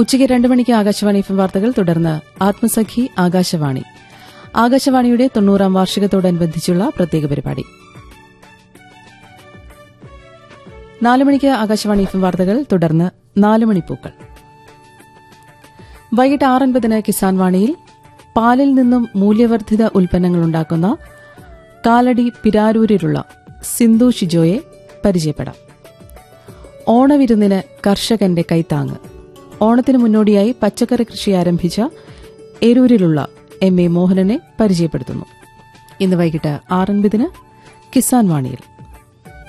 ഉച്ചയ്ക്ക് രണ്ട് മണിക്ക് ആകാശവാണി എഫ് വാർത്തകൾ തുടർന്ന് ആത്മസഖി ആകാശവാണി ആകാശവാണിയുടെ തൊണ്ണൂറാം വാർഷികത്തോടനുബന്ധിച്ചുള്ള പ്രത്യേക പരിപാടി നാല് മണിക്ക് ആകാശവാണി എഫ് വാർത്തകൾ തുടർന്ന് നാല് മണിപ്പൂക്കൾ വൈകിട്ട് ആറൻപതിന് കിസാൻ വാണിയിൽ പാലിൽ നിന്നും മൂല്യവർദ്ധിത ഉൽപ്പന്നങ്ങൾ ഉണ്ടാക്കുന്ന കാലടി പിരാരൂരിലുള്ള സിന്ധു ഷിജോയെ പരിചയപ്പെടാം ഓണവിരുന്നിന് കർഷകന്റെ കൈത്താങ്ങ് ഓണത്തിന് മുന്നോടിയായി പച്ചക്കറി കൃഷി ആരംഭിച്ച എരൂരിലുള്ള എം എ മോഹനനെ പരിചയപ്പെടുത്തുന്നു ഇന്ന് വൈകിട്ട് ആറൻപതിന് കിസാൻ വാണിയിൽ